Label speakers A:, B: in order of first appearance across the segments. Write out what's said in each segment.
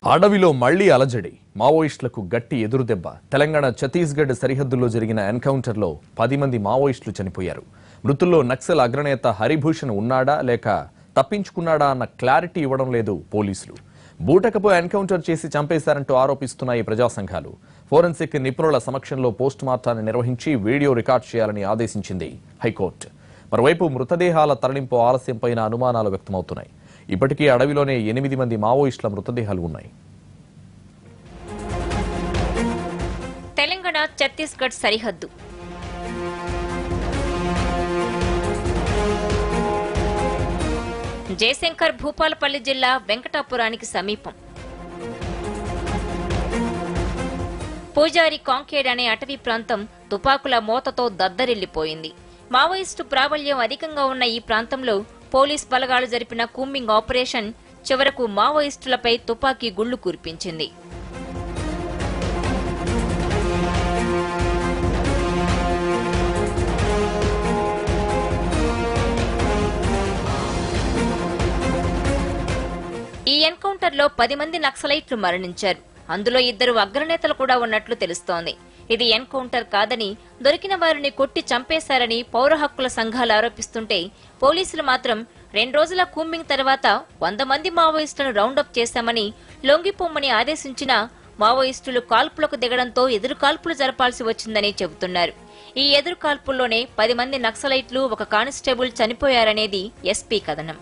A: అడవిలో మళ్లీ అలజడి మావోయిస్టులకు గట్టి ఎదురుదెబ్బ తెలంగాణ ఛత్తీస్గఢ్ సరిహద్దుల్లో జరిగిన ఎన్కౌంటర్లో పది మంది మావోయిస్టులు చనిపోయారు మృతుల్లో నక్సల్ అగ్రనేత హరిభూషణ్ ఉన్నాడా లేక తప్పించుకున్నాడా అన్న క్లారిటీ ఇవ్వడం లేదు పోలీసులు బూటకపు ఎన్కౌంటర్ చేసి చంపేశారంటూ ఆరోపిస్తున్నాయి ప్రజా సంఘాలు ఫోరెన్సిక్ నిపుణుల సమక్షంలో పోస్ట్ మార్టాన్ని నిర్వహించి వీడియో రికార్డ్ చేయాలని ఆదేశించింది హైకోర్టు మరోవైపు మృతదేహాల తరలింపు ఆలస్యంపైన అనుమానాలు వ్యక్తమవుతున్నాయి ఇప్పటికీ అడవిలోనే ఎనిమిది మంది మావోయిస్టుల మృతదేహాలు ఉన్నాయి
B: తెలంగాణ ఛత్తీస్గఢ్ సరిహద్దు జయశంకర్ భూపాలపల్లి జిల్లా వెంకటాపురానికి సమీపం పూజారి కాంకేడ్ అనే అటవీ ప్రాంతం తుపాకుల మోతతో దద్దరిల్లిపోయింది మావోయిస్టు ప్రాబల్యం అధికంగా ఉన్న ఈ ప్రాంతంలో పోలీస్ బలగాలు జరిపిన కూంబింగ్ ఆపరేషన్ చివరకు మావోయిస్టులపై తుపాకీ గుళ్లు కురిపించింది ఈ ఎన్కౌంటర్లో పది మంది నక్సలైట్లు మరణించారు అందులో ఇద్దరు అగ్రనేతలు కూడా ఉన్నట్లు తెలుస్తోంది ఇది ఎన్కౌంటర్ కాదని దొరికిన వారిని కొట్టి చంపేశారని పౌర హక్కుల సంఘాలు ఆరోపిస్తుంటే పోలీసులు మాత్రం రెండు రోజుల కూంబింగ్ తర్వాత వంద మంది మావోయిస్టులను రౌండప్ చేశామని లొంగిపోమ్మని ఆదేశించినా మావోయిస్టులు కాల్పులకు దిగడంతో ఎదురు కాల్పులు జరపాల్సి వచ్చిందని చెబుతున్నారు ఈ ఎదురు కాల్పుల్లోనే పది మంది నక్సలైట్లు ఒక కానిస్టేబుల్ చనిపోయారనేది ఎస్పీ కథనం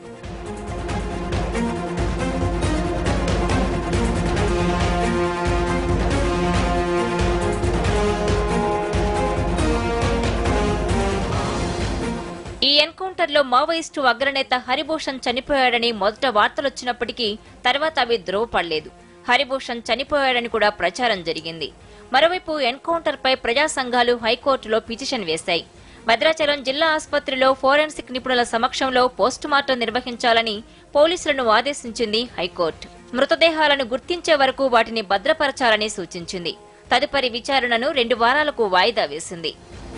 B: ఈ ఎన్కౌంటర్లో మావోయిస్టు అగ్రనేత హరిభూషణ్ చనిపోయాడని మొదట వార్తలొచ్చినప్పటికీ తర్వాత అవి ధృవపడలేదు హరిభూషణ్ చనిపోయాడని కూడా ప్రచారం జరిగింది మరోవైపు ఎన్కౌంటర్పై ప్రజా సంఘాలు హైకోర్టులో పిటిషన్ వేశాయి భద్రాచలం జిల్లా ఆసుపత్రిలో ఫోరెన్సిక్ నిపుణుల సమక్షంలో పోస్టుమార్టం నిర్వహించాలని పోలీసులను ఆదేశించింది హైకోర్టు మృతదేహాలను గుర్తించే వరకు వాటిని భద్రపరచాలని సూచించింది తదుపరి విచారణను రెండు వారాలకు వాయిదా వేసింది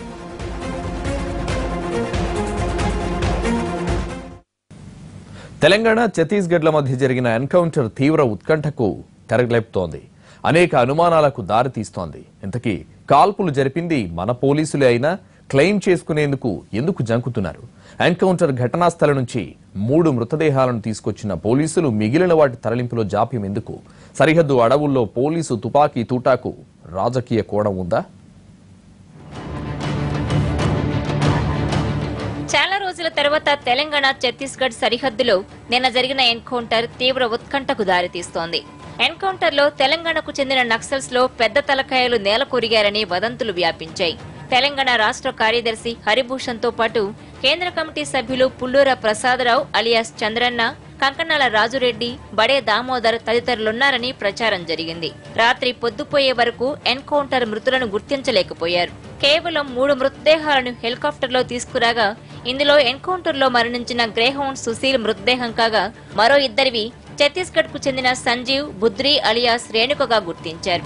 A: తెలంగాణ ఛత్తీస్గఢ్ల మధ్య జరిగిన ఎన్కౌంటర్ తీవ్ర ఉత్కంఠకు తెరలేపుతోంది అనేక అనుమానాలకు దారితీస్తోంది ఇంతకీ కాల్పులు జరిపింది మన పోలీసులే అయినా క్లెయిమ్ చేసుకునేందుకు ఎందుకు జంకుతున్నారు ఎన్కౌంటర్ ఘటనా స్థలం నుంచి మూడు మృతదేహాలను తీసుకొచ్చిన పోలీసులు మిగిలిన వాటి తరలింపులో జాప్యం ఎందుకు సరిహద్దు అడవుల్లో పోలీసు తుపాకీ తూటాకు రాజకీయ కోణం ఉందా
B: చాలా రోజుల తర్వాత తెలంగాణ ఛత్తీస్గఢ్ సరిహద్దులో నిన్న జరిగిన ఎన్కౌంటర్ తీవ్ర ఉత్కంఠకు దారితీస్తోంది ఎన్కౌంటర్ లో తెలంగాణకు చెందిన నక్సల్స్ లో పెద్ద తలకాయలు నేల కొరిగారని వదంతులు వ్యాపించాయి తెలంగాణ రాష్ట్ర కార్యదర్శి హరిభూషణ్ తో పాటు కేంద్ర కమిటీ సభ్యులు పుల్లూర ప్రసాదరావు అలియాస్ చంద్రన్న కంకణాల రాజురెడ్డి బడే దామోదర్ తదితరులున్నారని ప్రచారం జరిగింది రాత్రి పొద్దుపోయే వరకు ఎన్కౌంటర్ మృతులను గుర్తించలేకపోయారు కేవలం మూడు మృతదేహాలను హెలికాప్టర్లో తీసుకురాగా ఇందులో ఎన్కౌంటర్లో మరణించిన గ్రేహౌండ్ సుశీల్ మృతదేహం కాగా మరో ఇద్దరివి ఛత్తీస్గఢ్ కు చెందిన సంజీవ్ బుద్రి అలియాస్ రేణుకగా గుర్తించారు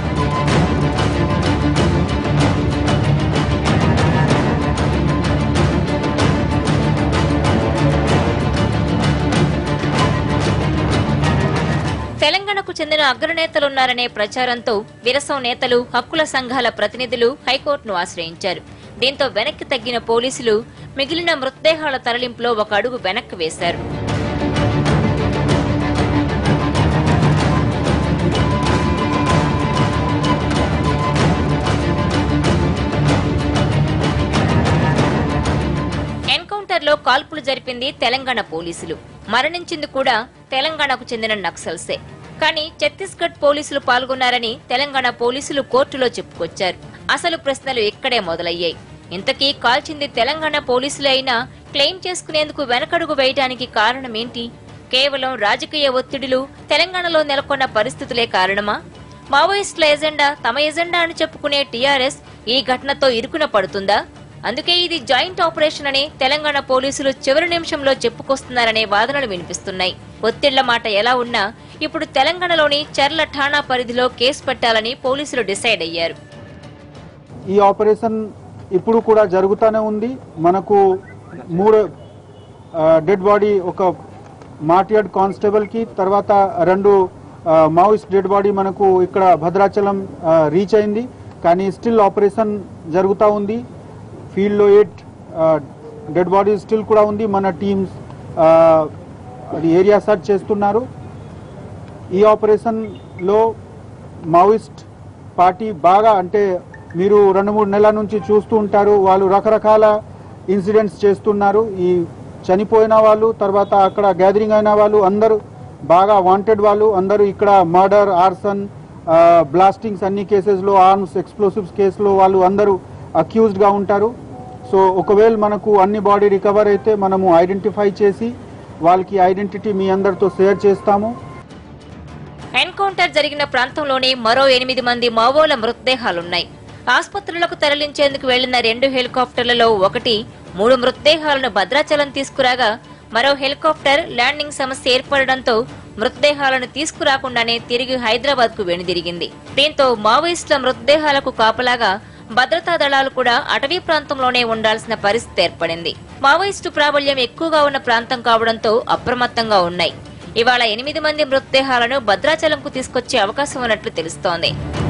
B: తెలంగాణకు చెందిన అగ్రనేతలున్నారనే ప్రచారంతో విరసం నేతలు హక్కుల సంఘాల ప్రతినిధులు హైకోర్టును ఆశ్రయించారు దీంతో వెనక్కి తగ్గిన పోలీసులు మిగిలిన మృతదేహాల తరలింపులో ఒక అడుగు వెనక్కి వేశారు ఎన్కౌంటర్లో కాల్పులు జరిపింది తెలంగాణ పోలీసులు మరణించింది కూడా తెలంగాణకు చెందిన నక్సల్సే కానీ ఛత్తీస్గఢ్ పోలీసులు పాల్గొన్నారని తెలంగాణ పోలీసులు కోర్టులో చెప్పుకొచ్చారు అసలు ప్రశ్నలు ఇక్కడే మొదలయ్యాయి ఇంతకీ కాల్చింది తెలంగాణ పోలీసులే అయినా క్లెయిమ్ చేసుకునేందుకు వెనకడుగు వేయడానికి కారణమేంటి కేవలం రాజకీయ ఒత్తిడులు తెలంగాణలో నెలకొన్న పరిస్థితులే కారణమా మావోయిస్టుల ఎజెండా తమ ఎజెండా అని చెప్పుకునే టీఆర్ఎస్ ఈ ఘటనతో ఇరుకున పడుతుందా అందుకే ఇది జాయింట్ ఆపరేషన్ అని తెలంగాణ పోలీసులు చివరి నిమిషంలో చెప్పుకొస్తున్నారనే వాదనలు వినిపిస్తున్నాయి ఒత్తిళ్ల మాట ఎలా ఉన్నా ఇప్పుడు తెలంగాణలోని చర్ల ఠాణా పరిధిలో కేసు పెట్టాలని పోలీసులు డిసైడ్ అయ్యారు
C: ఈ ఆపరేషన్ ఇప్పుడు కూడా జరుగుతూనే ఉంది మనకు మూడు డెడ్ బాడీ ఒక మార్టియార్డ్ కానిస్టేబుల్కి తర్వాత రెండు మావోయిస్ట్ డెడ్ బాడీ మనకు ఇక్కడ భద్రాచలం ఆ, రీచ్ అయింది కానీ స్టిల్ ఆపరేషన్ జరుగుతూ ఉంది ఫీల్డ్లో ఎయిట్ డెడ్ బాడీ స్టిల్ కూడా ఉంది మన టీమ్స్ అది ఏరియా సర్చ్ చేస్తున్నారు ఈ ఆపరేషన్లో మావోయిస్ట్ పార్టీ బాగా అంటే మీరు రెండు మూడు నెలల నుంచి చూస్తూ ఉంటారు వాళ్ళు రకరకాల ఇన్సిడెంట్స్ చేస్తున్నారు ఈ చనిపోయిన వాళ్ళు తర్వాత అక్కడ గ్యాదరింగ్ అయిన వాళ్ళు అందరూ బాగా వాంటెడ్ వాళ్ళు అందరూ ఇక్కడ మర్డర్ ఆర్సన్ బ్లాస్టింగ్స్ అన్ని కేసెస్లో ఆర్మ్స్ ఎక్స్ప్లోసివ్స్ కేసులో వాళ్ళు అందరూ అక్యూజ్డ్గా ఉంటారు సో ఒకవేళ మనకు అన్ని బాడీ రికవర్ అయితే మనము ఐడెంటిఫై చేసి వాళ్ళకి ఐడెంటిటీ మీ అందరితో షేర్ చేస్తాము
B: ఎన్కౌంటర్ జరిగిన ప్రాంతంలోనే మరో ఎనిమిది మంది మావోల మృతదేహాలున్నాయి ఆసుపత్రులకు తరలించేందుకు వెళ్లిన రెండు హెలికాప్టర్లలో ఒకటి మూడు మృతదేహాలను భద్రాచలం తీసుకురాగా మరో హెలికాప్టర్ ల్యాండింగ్ సమస్య ఏర్పడడంతో మృతదేహాలను తీసుకురాకుండానే తిరిగి హైదరాబాద్ కు వెనుదిరిగింది దీంతో మావోయిస్టుల మృతదేహాలకు కాపలాగా భద్రతా దళాలు కూడా అటవీ ప్రాంతంలోనే ఉండాల్సిన పరిస్థితి ఏర్పడింది మావోయిస్టు ప్రాబల్యం ఎక్కువగా ఉన్న ప్రాంతం కావడంతో అప్రమత్తంగా ఉన్నాయి ఇవాళ ఎనిమిది మంది మృతదేహాలను భద్రాచలంకు తీసుకొచ్చే అవకాశం ఉన్నట్లు తెలుస్తోంది